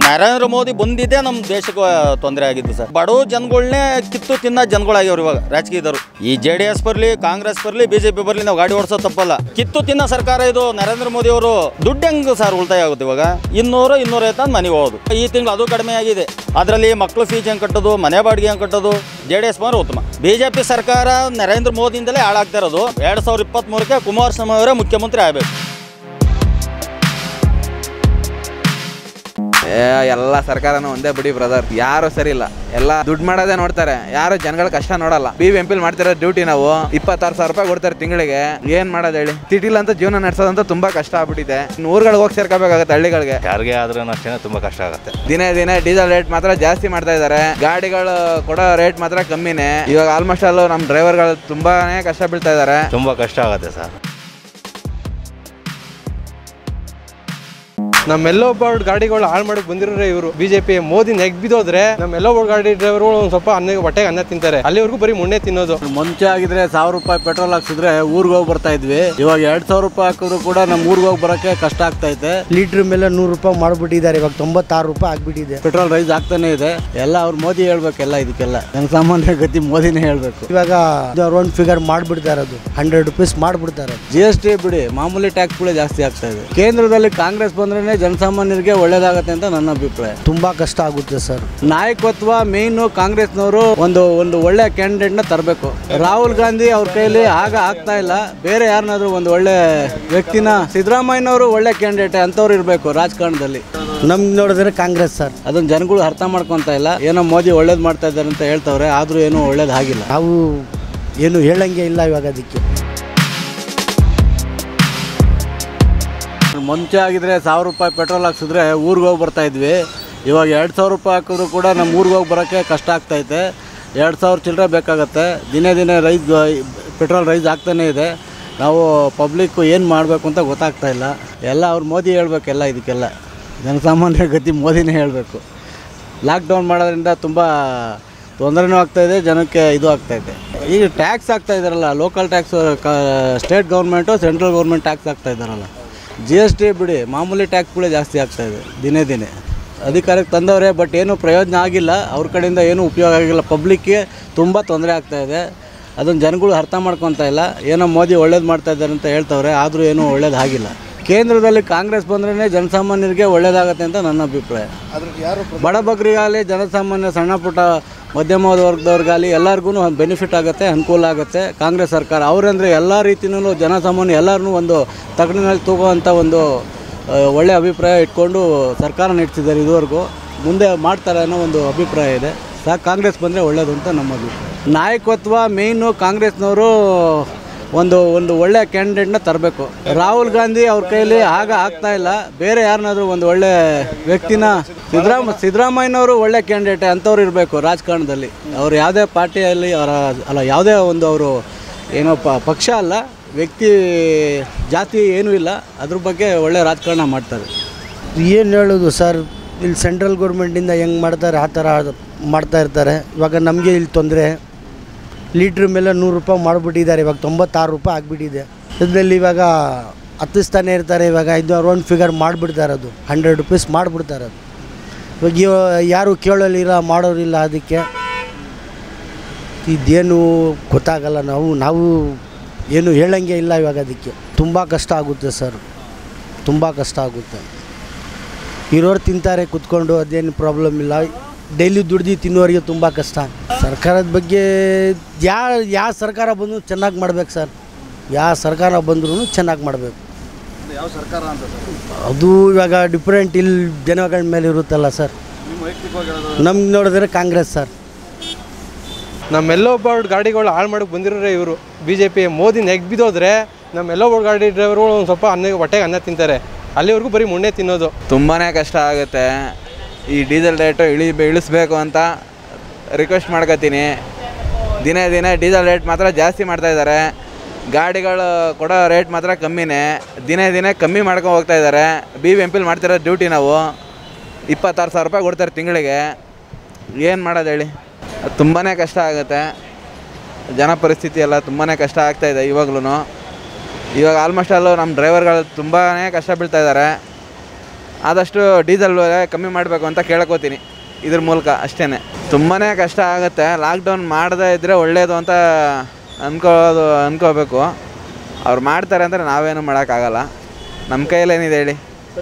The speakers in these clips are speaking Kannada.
ನರೇಂದ್ರ ಮೋದಿ ಬಂದಿದ್ದೇ ನಮ್ಮ ದೇಶಕ್ಕೆ ತೊಂದರೆ ಆಗಿದ್ದು ಸರ್ ಬಡವ ಜನಗಳನ್ನೇ ಕಿತ್ತು ತಿನ್ನ ಜನಗಳಾಗ್ಯವ್ರು ಇವಾಗ ರಾಜಕೀಯದವರು ಈ ಜೆ ಡಿ ಎಸ್ ಬರಲಿ ಕಾಂಗ್ರೆಸ್ ಬರಲಿ ಬಿಜೆಪಿ ಬರಲಿ ನಾವು ಗಾಡಿ ಓಡಿಸೋ ತಪ್ಪಲ್ಲ ಕಿತ್ತು ತಿನ್ನ ಸರ್ಕಾರ ಇದು ನರೇಂದ್ರ ಮೋದಿ ಅವರು ದುಡ್ಡು ಹೆಂಗ್ ಸರ್ ಉಳಿತಾಯ ಆಗುತ್ತೆ ಇವಾಗ ಇನ್ನೂರು ಇನ್ನೂರೈವತ್ತು ಅಂತ ಮನೆಗೆ ಹೋಗೋದು ಈ ತಿಂಗಳು ಅದು ಕಡಿಮೆ ಆಗಿದೆ ಅದರಲ್ಲಿ ಮಕ್ಕಳು ಫೀಸ್ ಹೆಂಗೆ ಕಟ್ಟೋದು ಮನೆ ಬಾಡಿಗೆ ಹೆಂಗೆ ಕಟ್ಟೋದು ಜೆ ಡಿ ಎಸ್ ಬಂದ್ರೆ ಉತ್ತಮ ಬಿಜೆಪಿ ಸರ್ಕಾರ ನರೇಂದ್ರ ಮೋದಿಯಿಂದಲೇ ಹಾಳಾಗ್ತಾ ಇರೋದು ಎರಡು ಸಾವಿರದ ಇಪ್ಪತ್ತ್ಮೂರಕ್ಕೆ ಕುಮಾರಸ್ವಾಮಿ ಅವರೇ ಮುಖ್ಯಮಂತ್ರಿ ಆಗಬೇಕು ಏ, ಎಲ್ಲ ಸರ್ಕಾರನೂ ಒಂದೇ ಬಿಡಿ ಬ್ರದರ್ ಯಾರು ಸರಿ ಇಲ್ಲ ಎಲ್ಲ ದುಡ್ಡು ಮಾಡೋದೇ ನೋಡ್ತಾರೆ ಯಾರು ಜನಗಳ ಕಷ್ಟ ನೋಡಲ್ಲ ಬಿ ಎಂ ಪಿಲ್ ಮಾಡ್ತಿರೋ ಡ್ಯೂಟಿ ನಾವು ಇಪ್ಪತ್ತಾರು ಸಾವಿರ ರೂಪಾಯಿ ಕೊಡ್ತಾರೆ ತಿಂಗಳಿಗೆ ಏನ್ ಮಾಡೋದು ಹೇಳಿ ಸಿಟಿಲ್ ಅಂತ ಜೀವನ ನಡೆಸೋದಂತ ತುಂಬಾ ಕಷ್ಟ ಆಗ್ಬಿಟ್ಟಿದೆ ಊರುಗಳಿಗೆ ಹೋಗಿ ಸೇರ್ಕೋಬೇಕಾಗತ್ತೆ ಹಳ್ಳಿಗಳಿಗೆ ಯಾರಿಗೆ ಆದ್ರೂ ಅಷ್ಟೇ ತುಂಬ ಕಷ್ಟ ಆಗುತ್ತೆ ದಿನೇ ದಿನೇ ಡೀಸೆಲ್ ರೇಟ್ ಮಾತ್ರ ಜಾಸ್ತಿ ಮಾಡ್ತಾ ಇದ್ದಾರೆ ಗಾಡಿಗಳು ಕೊಡೋ ರೇಟ್ ಮಾತ್ರ ಕಮ್ಮಿನೇ ಇವಾಗ ಆಲ್ಮೋಸ್ಟ್ ಅಲ್ಲೂ ನಮ್ಮ ಡ್ರೈವರ್ಗಳು ತುಂಬಾನೇ ಕಷ್ಟ ಬೀಳ್ತಾ ಇದ್ದಾರೆ ತುಂಬ ಕಷ್ಟ ಆಗುತ್ತೆ ಸರ್ ನಮ್ಮೆಲ್ಲೋ ಬೋರ್ಡ್ ಗಾಡಿಗಳು ಹಾಳು ಮಾಡಕ್ ಬಂದಿರೋರೆ ಇವರು ಬಿಜೆಪಿ ಮೋದಿ ನೆಗ್ ಬಿದ್ದೋದ್ರೆ ನಮ್ಮೆಲ್ಲೋ ಬೋರ್ಡ್ ಗಾಡಿ ಡ್ರೈವರ್ಗಳು ಒಂದ್ ಸ್ವಲ್ಪ ಅನ್ನ ಹೊಟ್ಟೆಗೆ ಅನ್ನ ತಿಂತಾರೆ ಅಲ್ಲಿವರೆಗೂ ಬರೀ ಮುಣ್ಣೆ ತಿನ್ನೋದು ಮುಂಚೆ ಆಗಿದ್ರೆ ಸಾವಿರ ರೂಪಾಯಿ ಪೆಟ್ರೋಲ್ ಹಾಕ್ಸಿದ್ರೆ ಊರಿಗೆ ಹೋಗಿ ಬರ್ತಾ ಇದ್ವಿ ಇವಾಗ ಎರಡ್ ಸಾವಿರ ರೂಪಾಯಿ ಹಾಕಿದ್ರು ಕೂಡ ನಮ್ಮ ಊರಿಗೆ ಹೋಗಿ ಬರೋಕ್ಕೆ ಕಷ್ಟ ಆಗ್ತಾ ಐತೆ ಲೀಟ್ರ್ ಮೇಲೆ ನೂರು ರೂಪಾಯಿ ಮಾಡಿಬಿಟ್ಟಿದ್ದಾರೆ ಇವಾಗ ತೊಂಬತ್ತಾರು ರೂಪಾಯಿ ಆಗ್ಬಿಟ್ಟಿದೆ ಪೆಟ್ರೋಲ್ ರೈಸ್ ಆಗ್ತಾನೆ ಇದೆ ಎಲ್ಲ ಅವ್ರು ಮೋದಿ ಹೇಳ್ಬೇಕೆಲ್ಲ ಇದಕ್ಕೆಲ್ಲ ಜನಸಾಮಾನ್ಯ ಗತಿ ಮೋದಿನೇ ಹೇಳ್ಬೇಕು ಇವಾಗ ರೌಂಡ್ ಫಿಗರ್ ಮಾಡಿಬಿಡ್ತಾ ಇರೋದು ಹಂಡ್ರೆಡ್ ರುಪೀಸ್ ಮಾಡಿಬಿಡ್ತಾ ಇರೋದು ಜಿ ಎಸ್ ಟಿ ಬಿಡಿ ಮಾಮೂಲಿ ಟ್ಯಾಕ್ಸ್ಗಳೇ ಜಾಸ್ತಿ ಆಗ್ತಾ ಇದೆ ಕೇಂದ್ರದಲ್ಲಿ ಕಾಂಗ್ರೆಸ್ ಬಂದ್ರೆ ಜನಸಾಮಾನ್ಯರಿಗೆ ಒಳ್ಳೇದಾಗತ್ತೆ ಅಂತ ನನ್ನ ಅಭಿಪ್ರಾಯ ತುಂಬಾ ಕಷ್ಟ ಆಗುತ್ತೆ ಸರ್ ನಾಯಕತ್ವ ಮೇಯ್ನು ಕಾಂಗ್ರೆಸ್ನವರು ಒಂದು ಒಂದು ಒಳ್ಳೆ ಕ್ಯಾಂಡಿಡೇಟ್ ನ ತರಬೇಕು ರಾಹುಲ್ ಗಾಂಧಿ ಅವ್ರ ಕೈಲಿ ಆಗ ಆಗ್ತಾ ಇಲ್ಲ ಬೇರೆ ಯಾರನ್ನಾದ್ರೂ ಒಂದು ಒಳ್ಳೆ ವ್ಯಕ್ತಿನ ಸಿದ್ದರಾಮಯ್ಯನವರು ಒಳ್ಳೆ ಕ್ಯಾಂಡಿಡೇಟ್ ಅಂತವ್ರು ಇರಬೇಕು ರಾಜಕಾರಣದಲ್ಲಿ ನಮ್ಗೆ ನೋಡಿದ್ರೆ ಕಾಂಗ್ರೆಸ್ ಸರ್ ಅದನ್ನ ಜನಗಳು ಅರ್ಥ ಮಾಡ್ಕೊಂತ ಇಲ್ಲ ಏನೋ ಮೋದಿ ಒಳ್ಳೇದು ಮಾಡ್ತಾ ಇದ್ದಾರೆ ಅಂತ ಹೇಳ್ತವ್ರೆ ಆದ್ರೂ ಏನೂ ಒಳ್ಳೇದು ಆಗಿಲ್ಲ ನಾವು ಏನು ಹೇಳಂಗೆ ಇಲ್ಲ ಇವಾಗ ಅದಕ್ಕೆ ಮುಂಚೆ ಆಗಿದ್ರೆ ಸಾವಿರ ರೂಪಾಯಿ ಪೆಟ್ರೋಲ್ ಹಾಕ್ಸಿದ್ರೆ ಊರಿಗೆ ಹೋಗಿ ಬರ್ತಾ ಇದ್ವಿ ಇವಾಗ ಎರಡು ಸಾವಿರ ರೂಪಾಯಿ ಹಾಕಿದ್ರು ಕೂಡ ನಮ್ಮ ಊರಿಗೆ ಹೋಗಿ ಬರೋಕ್ಕೆ ಕಷ್ಟ ಆಗ್ತೈತೆ ಎರಡು ಸಾವಿರ ಚಿಲ್ಲರೆ ಬೇಕಾಗತ್ತೆ ದಿನೇ ದಿನೇ ರೈಸ್ ಪೆಟ್ರೋಲ್ ರೈಸ್ ಆಗ್ತಾನೇ ಇದೆ ನಾವು ಪಬ್ಲಿಕ್ಕು ಏನು ಮಾಡಬೇಕು ಅಂತ ಗೊತ್ತಾಗ್ತಾ ಇಲ್ಲ ಎಲ್ಲ ಅವ್ರು ಮೋದಿ ಹೇಳ್ಬೇಕೆಲ್ಲ ಇದಕ್ಕೆಲ್ಲ ಜನಸಾಮಾನ್ಯ ಗತಿ ಮೋದಿನೇ ಹೇಳಬೇಕು ಲಾಕ್ಡೌನ್ ಮಾಡೋದ್ರಿಂದ ತುಂಬ ತೊಂದರೆನೂ ಆಗ್ತಾಯಿದೆ ಜನಕ್ಕೆ ಇದು ಆಗ್ತಾಯಿದೆ ಈಗ ಟ್ಯಾಕ್ಸ್ ಆಗ್ತಾ ಇದ್ದಾರಲ್ಲ local tax state government central government tax ಆಗ್ತಾ ಇದ್ದಾರಲ್ಲ ಜಿ ಎಸ್ ಟಿ ಬಿಡಿ ಮಾಮೂಲಿ ಟ್ಯಾಕ್ಸ್ಗಳೇ ಜಾಸ್ತಿ ಆಗ್ತಾ ಇದೆ ದಿನೇ ದಿನೇ ಅಧಿಕಾರಕ್ಕೆ ತಂದವರೇ ಬಟ್ ಏನೂ ಪ್ರಯೋಜನ ಆಗಿಲ್ಲ ಅವ್ರ ಕಡೆಯಿಂದ ಏನೂ ಉಪಯೋಗ ಆಗಿಲ್ಲ ಪಬ್ಲಿಕ್ಗೆ ತುಂಬ ತೊಂದರೆ ಆಗ್ತಾ ಇದೆ ಅದನ್ನು ಜನಗಳು ಅರ್ಥ ಮಾಡ್ಕೊತಾ ಇಲ್ಲ ಏನೋ ಮೋದಿ ಒಳ್ಳೇದು ಮಾಡ್ತಾ ಇದ್ದಾರೆ ಅಂತ ಹೇಳ್ತವ್ರೆ ಆದರೂ ಏನೂ ಒಳ್ಳೇದು ಆಗಿಲ್ಲ ಕೇಂದ್ರದಲ್ಲಿ ಕಾಂಗ್ರೆಸ್ ಬಂದ್ರೇ ಜನಸಾಮಾನ್ಯರಿಗೆ ಒಳ್ಳೇದಾಗತ್ತೆ ಅಂತ ನನ್ನ ಅಭಿಪ್ರಾಯ ಬಡಬಗ್ರಿಗಾಗಲಿ ಜನಸಾಮಾನ್ಯ ಸಣ್ಣ ಪುಟ್ಟ ಮಧ್ಯಮ ವರ್ಗದವ್ರಿಗಾಗಲಿ ಎಲ್ಲರಿಗೂ ಬೆನಿಫಿಟ್ ಆಗುತ್ತೆ ಅನುಕೂಲ ಆಗುತ್ತೆ ಕಾಂಗ್ರೆಸ್ ಸರ್ಕಾರ ಅವರಂದರೆ ಎಲ್ಲ ರೀತಿಯೂ ಜನಸಾಮಾನ್ಯ ಎಲ್ಲರನ್ನೂ ಒಂದು ತಗಡಿನಲ್ಲಿ ತೂಗುವಂಥ ಒಂದು ಆ, ಒಳ್ಳೆಯ ಅಭಿಪ್ರಾಯ ಇಟ್ಕೊಂಡು ಸರ್ಕಾರ ನಡೆಸಿದ್ದಾರೆ ಇದುವರೆಗೂ ಮುಂದೆ ಮಾಡ್ತಾರೆ ಅನ್ನೋ ಒಂದು ಅಭಿಪ್ರಾಯ ಇದೆ ಸಾ ಕಾಂಗ್ರೆಸ್ ಬಂದರೆ ಒಳ್ಳೆಯದು ಅಂತ ನಮ್ಮ ಅಭಿಪ್ರಾಯ ನಾಯಕತ್ವ ಮೇಯ್ನು ಕಾಂಗ್ರೆಸ್ನವರು ಒಂದು ಒಂದು ಒಳ್ಳೆ ಕ್ಯಾಂಡಿಡೇಟ್ನ ತರಬೇಕು ರಾಹುಲ್ ಗಾಂಧಿ ಅವ್ರ ಕೈಲಿ ಆಗ ಆಗ್ತಾ ಇಲ್ಲ ಬೇರೆ ಯಾರನ್ನಾದ್ರೂ ಒಂದು ಒಳ್ಳೆ ವ್ಯಕ್ತಿನ ಸಿದ್ದರಾಮ ಸಿದ್ದರಾಮಯ್ಯನವರು ಒಳ್ಳೆ ಕ್ಯಾಂಡಿಡೇಟ್ ಅಂಥವ್ರು ಇರಬೇಕು ರಾಜಕಾರಣದಲ್ಲಿ ಅವ್ರು ಯಾವುದೇ ಪಾರ್ಟಿಯಲ್ಲಿ ಅವರ ಅಲ್ಲ ಯಾವುದೇ ಒಂದು ಅವರು ಏನೋ ಪ ಪಕ್ಷ ಅಲ್ಲ ವ್ಯಕ್ತಿ ಜಾತಿ ಏನೂ ಇಲ್ಲ ಅದ್ರ ಬಗ್ಗೆ ಒಳ್ಳೆ ರಾಜಕಾರಣ ಮಾಡ್ತಾರೆ ಏನು ಹೇಳೋದು ಸರ್ ಇಲ್ಲಿ ಸೆಂಟ್ರಲ್ ಗೌರ್ಮೆಂಟಿಂದ ಹೆಂಗೆ ಮಾಡ್ತಾರೆ ಆ ಥರ ಮಾಡ್ತಾ ಇರ್ತಾರೆ ಇವಾಗ ನಮಗೆ ಇಲ್ಲಿ ತೊಂದರೆ ಲೀಟ್ರ್ ಮೇಲೆ ನೂರು ರೂಪಾಯಿ ಮಾಡಿಬಿಟ್ಟಿದ್ದಾರೆ ಇವಾಗ ತೊಂಬತ್ತಾರು ರೂಪಾಯಿ ಆಗಿಬಿಟ್ಟಿದೆ ಇದರಲ್ಲಿ ಇವಾಗ ಹತ್ತಿಸ್ತಾನೆ ಇರ್ತಾರೆ ಇವಾಗ ಇದು ರೌಂಡ್ ಫಿಗರ್ ಮಾಡಿಬಿಡ್ತಾ ಇರೋದು ಹಂಡ್ರೆಡ್ ರುಪೀಸ್ ಮಾಡಿಬಿಡ್ತಾ ಇರೋದು ಇವಾಗ ಇವ- ಯಾರು ಕೇಳೋರಿಲ್ಲ ಮಾಡೋರಿಲ್ಲ ಅದಕ್ಕೆ ಇದೇನು ಗೊತ್ತಾಗಲ್ಲ ನಾವು ನಾವು ಏನು ಹೇಳಂಗೆ ಇಲ್ಲ ಇವಾಗ ಅದಕ್ಕೆ ತುಂಬ ಕಷ್ಟ ಆಗುತ್ತೆ ಸರ್ ತುಂಬ ಕಷ್ಟ ಆಗುತ್ತೆ ಇರೋರು ತಿಂತಾರೆ ಕುತ್ಕೊಂಡು ಅದೇನು ಪ್ರಾಬ್ಲಮ್ ಇಲ್ಲ ಡೈಲಿ ದುಡ್ದು ತಿನ್ನೋರಿಗೆ ತುಂಬ ಕಷ್ಟ ಸರ್ಕಾರದ ಬಗ್ಗೆ ಯಾ ಯಾವ ಸರ್ಕಾರ ಬಂದರೂ ಚೆನ್ನಾಗಿ ಮಾಡ್ಬೇಕು ಸರ್ ಯಾವ ಸರ್ಕಾರ ಬಂದ್ರೂ ಚೆನ್ನಾಗಿ ಮಾಡಬೇಕು ಅದು ಇವಾಗ ಡಿಫ್ರೆಂಟ್ ಇಲ್ಲಿ ಜನಗಳ ಮೇಲೆ ಇರುತ್ತಲ್ಲ ಸರ್ ನಮ್ಗೆ ನೋಡಿದ್ರೆ ಕಾಂಗ್ರೆಸ್ ಸರ್ ನಮ್ಮೆಲ್ಲೋ ಬೋರ್ಡ್ ಗಾಡಿಗಳು ಹಾಳು ಮಾಡಕ್ ಬಂದಿರೋರೆ ಇವರು ಬಿಜೆಪಿ ಮೋದಿ ನೆಗ್ ಬಿದ್ದೋದ್ರೆ ನಮ್ಮೆಲ್ಲೋ ಬೋರ್ಡ್ ಗಾಡಿ ಡ್ರೈವರ್ಗಳು ಒಂದ್ ಸ್ವಲ್ಪ ಅನ್ನ ಹೊಟ್ಟೆಗೆ ಅನ್ನ ತಿಂತಾರೆ ಅಲ್ಲಿವರೆಗೂ ಬರೀ ಮುಣ್ಣೆ ತಿನ್ನೋದು ತುಂಬಾ ಕಷ್ಟ ಆಗುತ್ತೆ ಈ ಡೀಸೆಲ್ ರೇಟು ಇಳಿ ಇಳಿಸ್ಬೇಕು ಅಂತ ರಿಕ್ವೆಸ್ಟ್ ಮಾಡ್ಕೋತೀನಿ ದಿನೇ ದಿನೇ ಡೀಸೆಲ್ ರೇಟ್ ಮಾತ್ರ ಜಾಸ್ತಿ ಮಾಡ್ತಾ ಇದ್ದಾರೆ ಗಾಡಿಗಳು ಕೊಡೋ ರೇಟ್ ಮಾತ್ರ ಕಮ್ಮಿನೇ ದಿನೇ ದಿನೇ ಕಮ್ಮಿ ಮಾಡ್ಕೊಂಡು ಹೋಗ್ತಾ ಇದ್ದಾರೆ ಬಿ ಎಂ ಪಿಲ್ ಮಾಡ್ತಿರೋ ಡ್ಯೂಟಿ ನಾವು ಇಪ್ಪತ್ತಾರು ಸಾವಿರ ರೂಪಾಯಿ ಕೊಡ್ತಾರೆ ತಿಂಗಳಿಗೆ ಏನು ಮಾಡೋದು ಹೇಳಿ ತುಂಬಾ ಕಷ್ಟ ಆಗುತ್ತೆ ಜನ ಪರಿಸ್ಥಿತಿ ಎಲ್ಲ ತುಂಬಾ ಕಷ್ಟ ಆಗ್ತಾಯಿದೆ ಇವಾಗ್ಲೂ ಇವಾಗ ಆಲ್ಮೋಸ್ಟ್ ಅಲ್ಲೂ ನಮ್ಮ ಡ್ರೈವರ್ಗಳು ತುಂಬಾ ಕಷ್ಟ ಬೀಳ್ತಾ ಇದ್ದಾರೆ ಆದಷ್ಟು ಡೀಸೆಲ್ ಬೆಲೆ ಕಮ್ಮಿ ಮಾಡಬೇಕು ಅಂತ ಕೇಳ್ಕೊತೀನಿ ಇದ್ರ ಮೂಲಕ ಅಷ್ಟೇ ತುಂಬಾ ಕಷ್ಟ ಆಗುತ್ತೆ ಲಾಕ್ಡೌನ್ ಮಾಡದೇ ಇದ್ದರೆ ಒಳ್ಳೆಯದು ಅಂತ ಅನ್ಕೋದು ಅನ್ಕೋಬೇಕು ಅವ್ರು ಮಾಡ್ತಾರೆ ಅಂದರೆ ನಾವೇನು ಮಾಡೋಕ್ಕಾಗಲ್ಲ ನಮ್ಮ ಕೈಯಲ್ಲೇನಿದೆ ಹೇಳಿ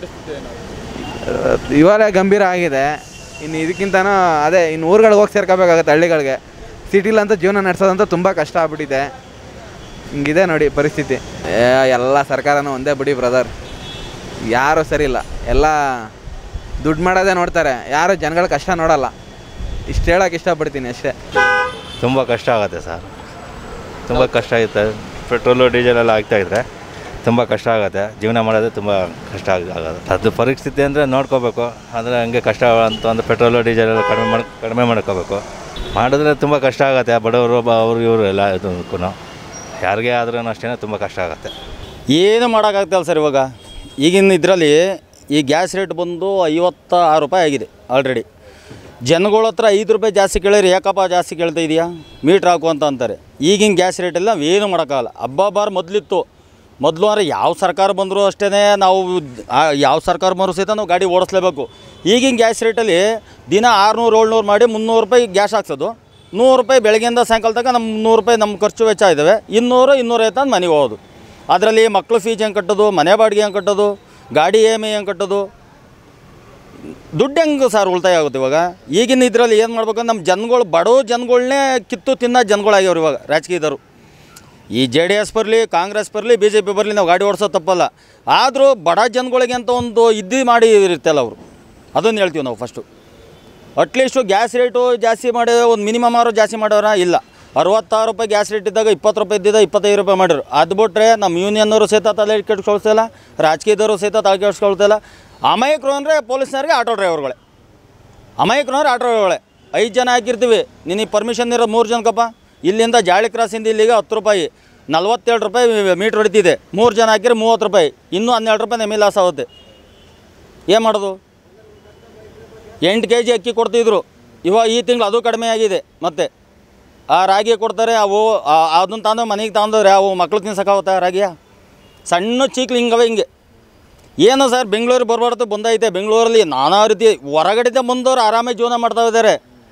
ಇವಾಗ ಗಂಭೀರ ಆಗಿದೆ ಇನ್ನು ಇದಕ್ಕಿಂತನೂ ಅದೇ ಇನ್ನು ಊರುಗಳಿಗೆ ಹೋಗಿ ಸೇರ್ಕೋಬೇಕಾಗತ್ತೆ ಹಳ್ಳಿಗಳಿಗೆ ಸಿಟಿಲಂತೂ ಜೀವನ ನಡೆಸೋದಂತೂ ತುಂಬ ಕಷ್ಟ ಆಗ್ಬಿಟ್ಟಿದೆ ಹಿಂಗಿದೆ ನೋಡಿ ಪರಿಸ್ಥಿತಿ ಏ, ಎಲ್ಲ ಸರ್ಕಾರನೂ ಒಂದೇ ಬಿಡಿ ಬ್ರದರ್ ಯಾರೂ ಸರಿ ಇಲ್ಲ ಎಲ್ಲ ದುಡ್ಡು ಮಾಡೋದೇ ನೋಡ್ತಾರೆ ಯಾರು ಜನಗಳ ಕಷ್ಟ ನೋಡಲ್ಲ ಇಷ್ಟು ಹೇಳೋಕೆ ಇಷ್ಟಪಡ್ತೀನಿ ಅಷ್ಟೇ ತುಂಬ ಕಷ್ಟ ಆಗುತ್ತೆ ಸರ್ ತುಂಬ ಕಷ್ಟ ಆಗುತ್ತೆ ಪೆಟ್ರೋಲು ಡೀಸೆಲ್ ಎಲ್ಲ ಆಗ್ತಾ ಇದ್ರೆ ತುಂಬ ಕಷ್ಟ ಆಗುತ್ತೆ ಜೀವನ ಮಾಡೋದೇ ತುಂಬ ಕಷ್ಟ ಆಗ- ಆಗೋದು ಅದು ಪರಿಸ್ಥಿತಿ ಅಂದರೆ ನೋಡ್ಕೋಬೇಕು ಅಂದರೆ ಹಂಗೆ ಕಷ್ಟ ಅಂತ ಅಂದ್ರೆ ಪೆಟ್ರೋಲು ಡೀಸೆಲ್ ಎಲ್ಲ ಕಡಿಮೆ ಮಾಡಿ ಕಡಿಮೆ ಮಾಡ್ಕೋಬೇಕು ಮಾಡಿದ್ರೆ ತುಂಬ ಕಷ್ಟ ಆಗುತ್ತೆ ಬಡವರು ಬ ಅವರು ಇವರು ಎಲ್ಲ ಇದಕ್ಕೂ ಯಾರಿಗೇ ಆದ್ರೂ ಅಷ್ಟೇ ತುಂಬ ಕಷ್ಟ ಆಗುತ್ತೆ ಏನು ಮಾಡೋಕ್ಕಾಗ್ತಲ್ಲ ಸರ್ ಇವಾಗ ಈಗಿನ ಇದರಲ್ಲಿ ಈ ಗ್ಯಾಸ್ ರೇಟ್ ಬಂದು ಐವತ್ತ ಆರು ರೂಪಾಯಿ ಆಗಿದೆ ಆಲ್ರೆಡಿ ಜನಗಳ ಹತ್ರ ಐದು ರೂಪಾಯಿ ಜಾಸ್ತಿ ಕೇಳಿದ್ರೆ ಯಾಕಪ್ಪ ಜಾಸ್ತಿ ಕೇಳ್ತಾ ಇದೆಯಾ ಮೀಟ್ರ್ ಹಾಕು ಅಂತ ಅಂತಾರೆ ಈಗಿನ ಗ್ಯಾಸ್ ರೇಟೆಲ್ಲ ಏನು ಮಾಡೋಕ್ಕಾಗಲ್ಲ ಹಬ್ಬ ಬಾರ್ ಮೊದಲಿತ್ತು ಮೊದಲು ಅಂದರೆ ಯಾವ ಸರ್ಕಾರ ಬಂದರೂ ಅಷ್ಟೇ ನಾವು ಆ ಯಾವ ಸರ್ಕಾರ ಬಂದರೂ ಸಹಿತ ನಾವು ಗಾಡಿ ಓಡಿಸ್ಲೇಬೇಕು ಈಗಿನ ಗ್ಯಾಸ್ ರೇಟಲ್ಲಿ ದಿನ ಆರುನೂರು ಏಳ್ನೂರು ಮಾಡಿ ಮುನ್ನೂರು ರೂಪಾಯಿ ಗ್ಯಾಸ್ ಹಾಕ್ಸೋದು ನೂರು ರೂಪಾಯಿ ಬೆಳಗ್ಗೆಯಿಂದ ಸಾಯಂಕಾಲ ತನಕ ನಮ್ಮ ನೂರು ರೂಪಾಯಿ ನಮ್ಮ ಖರ್ಚು ವೆಚ್ಚ ಇದ್ದಾವೆ ಇನ್ನೂರು ಇನ್ನೂರೈವತ್ತು ಅಂತ ಮನೆಗೆ ಹೋಗೋದು ಅದರಲ್ಲಿ ಮಕ್ಳು ಫೀಸ್ ಹೆಂಗೆ ಕಟ್ಟೋದು ಮನೆ ಬಾಡಿಗೆ ಹೆಂಗೆ ಕಟ್ಟೋದು ಗಾಡಿ ಇ ಎಮ್ ಐ ಹೆಂಗೆ ಕಟ್ಟೋದು ದುಡ್ಡು ಹೆಂಗೆ ಸರ್ ಉಳಿತಾಯ ಆಗುತ್ತೆ ಇವಾಗ ಈಗಿನ ಇದರಲ್ಲಿ ಏನು ಮಾಡ್ಬೇಕಂದ್ರೆ ನಮ್ಮ ಜನಗಳು ಬಡವ ಜನಗಳ್ನೇ ಕಿತ್ತು ತಿನ್ನೋ ಜನಗಳಾಗ್ಯವ್ರು ಇವಾಗ ರಾಜಕೀಯದವರು ಈ ಜೆ ಡಿ ಎಸ್ ಬರಲಿ ಕಾಂಗ್ರೆಸ್ ಬರಲಿ ಬಿ ಜೆ ಪಿ ಬರಲಿ ನಾವು ಗಾಡಿ ಓಡಿಸೋದು ತಪ್ಪಲ್ಲ ಆದರೂ ಬಡ ಜನಗಳಿಗೆ ಅಂತ ಒಂದು ಇದ್ದು ಮಾಡಿ ಇರುತ್ತಲ್ಲ ಅವರು ಅದನ್ನು ಹೇಳ್ತೀವಿ ನಾವು ಫಸ್ಟು ಅಟ್ಲೀಸ್ಟು ಗ್ಯಾಸ್ ರೇಟು ಜಾಸ್ತಿ ಮಾಡಿ ಒಂದು ಮಿನಿಮಮ್ ಆರು ಜಾಸ್ತಿ ಮಾಡೋರ ಇಲ್ಲ ಅರವತ್ತಾರು ರೂಪಾಯಿ ಗ್ಯಾಸ್ ರೇಟ್ ಇದ್ದಾಗ ಇಪ್ಪತ್ತು ರೂಪಾಯಿ ಇದ್ದಿದ್ದ ಇಪ್ಪತ್ತೈದು ರೂಪಾಯಿ ಮಾಡಿದ್ರು ಅದು ಬಿಟ್ರೆ ನಮ್ಮ ಯೂನಿಯನ್ನವರು ಸಹಿತ ತಲೆ ಕೆಡ್ಸ್ಕೊಳ್ತಿಲ್ಲ ರಾಜಕೀಯದವರು ಸಹಿತ ತಲೆ ಕೆಡ್ಸ್ಕೊಳ್ತಿಲ್ಲ ಅಮಾಯಕರು ಅಂದರೆ ಪೊಲೀಸ್ನವ್ರಿಗೆ ಆಟೋ ಡ್ರೈವರ್ಗಳೇ ಅಮಾಯಕರು ಅಂದ್ರೆ ಆಟೋ ಡ್ರೈವರ್ಗಳೇ ಐದು ಜನ ಹಾಕಿರ್ತೀವಿ ನಿನಗೆ ಪರ್ಮಿಷನ್ ಇರೋ ಮೂರು ಜನಕ್ಕಪ್ಪ ಇಲ್ಲಿಂದ ಜಾಳಿ ಕ್ರಾಸಿಂದ ಇಲ್ಲಿಗೆ ಹತ್ತು ರೂಪಾಯಿ ನಲ್ವತ್ತೇಳು ರೂಪಾಯಿ ಮೀಟ್ರ್ ಹೊಡಿತಿದೆ ಮೂರು ಜನ ಹಾಕಿದ್ರೆ ಮೂವತ್ತು ರೂಪಾಯಿ ಇನ್ನೂ ಹನ್ನೆರಡು ರೂಪಾಯಿ ನಮಗೆ ಲಾಸ್ ಆಗುತ್ತೆ ಏನು ಮಾಡೋದು ಎಂಟು ಕೆ ಜಿ ಅಕ್ಕಿ ಕೊಡ್ತಿದ್ರು ಇವಾಗ ಈ ತಿಂಗಳು ಅದು ಕಡಿಮೆ ಆಗಿದೆ ಮತ್ತೆ ಆ ರಾಗಿ ಕೊಡ್ತಾರೆ ಅವು ಅದನ್ನು ತಂದು ಮನೆಗೆ ತಂದವ್ರೆ ಅವು ಮಕ್ಳು ತಿನ್ಸಕ್ಕಾಗುತ್ತಾ ರಾಗಿಯ ಸಣ್ಣ ಚೀಕ್ಲು ಹಿಂಗವೆ ಹಿಂಗೆ ಏನು ಸರ್ ಬೆಂಗಳೂರಿಗೆ ಬರಬಾರ್ದು ಬಂದೈತೆ ಬೆಂಗಳೂರಲ್ಲಿ ನಾನಾ ರೀತಿ ಹೊರಗಡೆಯಿಂದ ಬಂದವರು ಆರಾಮಾಗಿ ಜೀವನ ಮಾಡ್ತಾ ಇದ್ದಾರೆ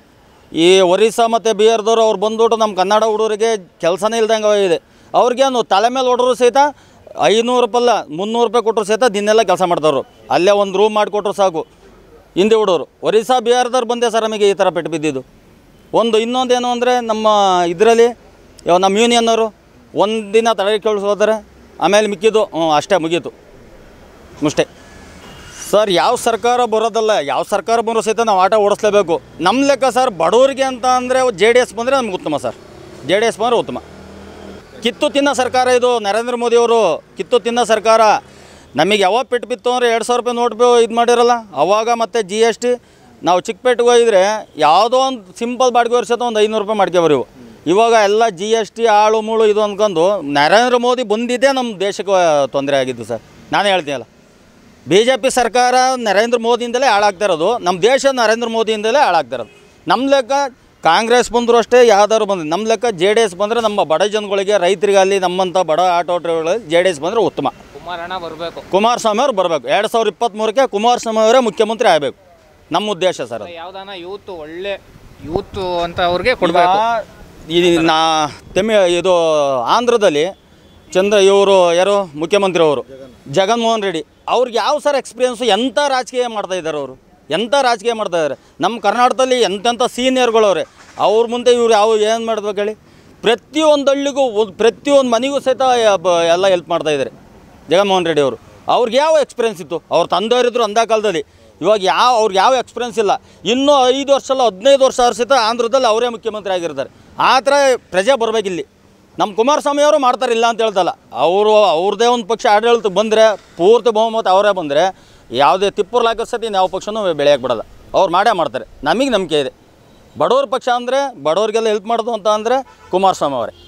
ಈ ಒರಿಸ್ಸಾ ಮತ್ತು ಬಿಹಾರದವ್ರು ಅವ್ರು ಬಂದ್ಬಿಟ್ಟು ನಮ್ಮ ಕನ್ನಡ ಹುಡುಗರಿಗೆ ಕೆಲಸನೇ ಇಲ್ದಂಗೆ ಇದೆ ಅವ್ರಿಗೇನು ತಲೆ ಮೇಲೆ ಹೊಡ್ರು ಸಹಿತ ಐನೂರು ರೂಪಾಯಲ್ಲ ಮುನ್ನೂರು ರೂಪಾಯಿ ಕೊಟ್ಟರು ಸಹಿತ ದಿನೆಲ್ಲ ಕೆಲಸ ಮಾಡ್ತಾವ್ರು ಅಲ್ಲೇ ಒಂದು ರೂಮ್ ಮಾಡಿಕೊಟ್ರು ಸಾಕು ಹಿಂದೆ ಹುಡುಗರು ಒರಿಸ್ಸಾ ಬಿಹಾರದವ್ರು ಬಂದೆ ಸರ್ ನಮಗೆ ಈ ಥರ ಪೆಟ್ಟು ಬಿದ್ದಿದ್ದು ಒಂದು ಇನ್ನೊಂದೇನು ಅಂದರೆ ನಮ್ಮ ಇದರಲ್ಲಿ ಇವಾಗ ನಮ್ಮ ಯೂನಿಯನ್ನವರು ಒಂದು ದಿನ ತಡೆ ಕೇಳಿಸೋತಾರೆ ಆಮೇಲೆ ಮಿಕ್ಕಿದ್ದು ಹ್ಞೂ ಅಷ್ಟೇ ಮುಗೀತು ಅಷ್ಟೇ ಸರ್ ಯಾವ ಸರ್ಕಾರ ಬರೋದಲ್ಲ ಯಾವ ಸರ್ಕಾರ ಬಂದರೂ ಸಹಿತ ನಾವು ಆಟ ಓಡಿಸ್ಲೇಬೇಕು ನಮ್ಮ ಲೆಕ್ಕ ಸರ್ ಬಡವರಿಗೆ ಅಂತ ಅಂದರೆ ಜೆ ಡಿ ಎಸ್ ಬಂದರೆ ನಮ್ಗೆ ಉತ್ತಮ ಸರ್ ಜೆ ಡಿ ಎಸ್ ಬಂದರೆ ಉತ್ತಮ ಕಿತ್ತು ತಿನ್ನೋ ಸರ್ಕಾರ ಇದು ನರೇಂದ್ರ ಮೋದಿಯವರು ಕಿತ್ತು ತಿನ್ನೋ ಸರ್ಕಾರ ನಮಗೆ ಯಾವಾಗ ಪೆಟ್ಟು ಬಿತ್ತು ಅಂದರೆ ಎರಡು ಸಾವಿರ ರೂಪಾಯಿ ನೋಟ್ ಇದು ಮಾಡಿರಲ್ಲ ಅವಾಗ ಮತ್ತು ಜಿ ಎಸ್ ಟಿ ನಾವು ಚಿಕ್ಕಪೇಟೆಗೆ ಹೋಗಿದ್ರೆ ಯಾವುದೋ ಒಂದು ಸಿಂಪಲ್ ಬಾಡಿಗೆ ವರ್ಷದ ಒಂದು ಐನೂರು ರೂಪಾಯಿ ಮಾಡ್ಕೊಬರಿ ಇವು ಇವಾಗ ಎಲ್ಲ ಜಿ ಎಸ್ ಟಿ ಆಳು ಮೂಳು ಇದು ಅಂದ್ಕೊಂಡು ನರೇಂದ್ರ ಮೋದಿ ಬಂದಿದ್ದೇ ನಮ್ಮ ದೇಶಕ್ಕೆ ತೊಂದರೆ ಆಗಿದ್ದು ಸರ್ ನಾನು ಹೇಳ್ತೀನಲ್ಲ ಬಿ ಜೆ ಪಿ ಸರ್ಕಾರ ನರೇಂದ್ರ ಮೋದಿಯಿಂದಲೇ ಹಾಳಾಗ್ತಾ ಇರೋದು ನಮ್ಮ ದೇಶ ನರೇಂದ್ರ ಮೋದಿಯಿಂದಲೇ ಹಾಳಾಗ್ತಾ ಇರೋದು ನಮ್ಮ ಲೆಕ್ಕ ಕಾಂಗ್ರೆಸ್ ಬಂದರೂ ಅಷ್ಟೇ ಯಾವ್ದಾದ್ರು ಬಂದು ನಮ್ಮ ಲೆಕ್ಕ ಜೆ ಡಿ ಎಸ್ ಬಂದರೆ ನಮ್ಮ ಬಡ ಜನಗಳಿಗೆ ರೈತರಿಗಲ್ಲಿ ನಮ್ಮಂಥ ಬಡ ಆಟೋ ಡ್ರೈವರ್ಗಳಿಗೆ ಜೆ ಡಿ ಎಸ್ ಬಂದರೆ ಉತ್ತಮ ಕುಮಾರಣ್ಣ ಬರಬೇಕು ಕುಮಾರಸ್ವಾಮಿ ಅವರು ಬರಬೇಕು ಎರಡು ಸಾವಿರದ ಇಪ್ಪತ್ತ್ಮೂರಕ್ಕೆ ಕುಮಾರಸ್ವಾಮಿ ಅವರೇ ಮುಖ್ಯಮಂತ್ರಿ ಆಗಬೇಕು ನಮ್ಮ ಉದ್ದೇಶ ಸರ್ ಅದು ಯಾವ್ದಾನ ಯೂತ್ ಒಳ್ಳೆ ಯೂತ್ ಅಂತ ಅವ್ರಿಗೆ ಕೊಡಬೇಕು ಈಗ ಈ ನಾ ತೆಮಿ ಇದು ಆಂಧ್ರದಲ್ಲಿ ಚಂದ್ರ ಇವರು ಯಾರು ಮುಖ್ಯಮಂತ್ರಿ ಅವರು ಜಗನ್ಮೋಹನ್ ರೆಡ್ಡಿ ಅವ್ರಿಗೆ ಯಾವ ಸರ್ ಎಕ್ಸ್ಪೀರಿಯನ್ಸು ಎಂಥ ರಾಜಕೀಯ ಮಾಡ್ತಾ ಇದ್ದಾರೆ ಅವರು ಎಂಥ ರಾಜಕೀಯ ಮಾಡ್ತಾ ಇದ್ದಾರೆ ನಮ್ಮ ಕರ್ನಾಟಕದಲ್ಲಿ ಎಂತೆಂಥ ಸೀನಿಯರ್ಗಳವ್ರೆ ಅವ್ರ ಮುಂದೆ ಇವ್ರು ಯಾವ ಏನು ಮಾಡ್ಬೇಕು ಹೇಳಿ ಪ್ರತಿಯೊಂದು ಹಳ್ಳಿಗೂ ಒಂದ್- ಪ್ರತಿಯೊಂದು ಮನೆಗೂ ಸಹಿತ ಯ- ಬ- ಎಲ್ಲ ಹೆಲ್ಪ್ ಮಾಡ್ತಾ ಇದ್ದಾರೆ ಜಗನ್ಮೋಹನ್ ರೆಡ್ಡಿ ಅವರು ಅವ್ರಿಗೆ ಯಾವ ಎಕ್ಸ್ಪೀರಿಯನ್ಸ್ ಇತ್ತು ಅವ್ರ ತಂದೆಯವರಿದ್ರು ಅಂದ ಕಾಲದಲ್ಲಿ ಇವಾಗ ಯಾವ ಅವ್ರಿಗೆ ಯಾವ ಎಕ್ಸ್ಪೀರಿಯನ್ಸ್ ಇಲ್ಲ ಇನ್ನೂ ಐದು ವರ್ಷ ಅಲ್ಲ ಹದಿನೈದು ವರ್ಷ ಅವ್ರ ಸಹಿತ ಆಂಧ್ರದಲ್ಲಿ ಅವರೇ ಮುಖ್ಯಮಂತ್ರಿ ಆಗಿರ್ತಾರೆ ಆ ಥರ ಪ್ರಜೆ ಬರ್ಬೇಕಿಲ್ಲಿ ನಮ್ಮ ಕುಮಾರಸ್ವಾಮಿ ಅವರು ಮಾಡ್ತಾರೆ ಇಲ್ಲ ಅಂತ ಹೇಳ್ತಲ್ಲ ಅವರು ಅವ್ರದ್ದೇ ಒಂದು ಪಕ್ಷ ಆಡಳಿತ ಬಂದರೆ ಪೂರ್ತಿ ಬಹುಮತ ಅವರೇ ಬಂದರೆ ಯಾವುದೇ ತಿಪ್ಪೂರ್ ಲಾಕ ಸತಿ ಯಾವ ಪಕ್ಷನೂ ಬೆಳೆಯಕ್ಕೆ ಬಿಡಲ್ಲ ಅವ್ರು ಮಾಡೇ ಮಾಡ್ತಾರೆ ನಮಗೆ ನಂಬಿಕೆ ಇದೆ ಬಡವ್ರ ಪಕ್ಷ ಅಂದರೆ ಬಡವ್ರಿಗೆಲ್ಲ ಹೆಲ್ಪ್ ಮಾಡೋದು ಅಂತ ಅಂದರೆ ಕುಮಾರಸ್ವಾಮಿ ಅವರೇ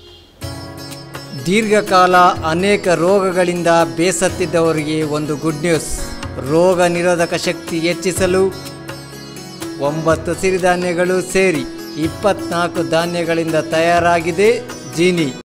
ದೀರ್ಘಕಾಲ ಅನೇಕ ರೋಗಗಳಿಂದ ಬೇಸತ್ತಿದ್ದವರಿಗೆ ಒಂದು ಗುಡ್ ನ್ಯೂಸ್ ರೋಗ ನಿರೋಧಕ ಶಕ್ತಿ ಹೆಚ್ಚಿಸಲು ಒಂಬತ್ತು ಸಿರಿಧಾನ್ಯಗಳು ಸೇರಿ ಇಪ್ಪತ್ನಾಲ್ಕು ಧಾನ್ಯಗಳಿಂದ ತಯಾರಾಗಿದೆ ಜೀನಿ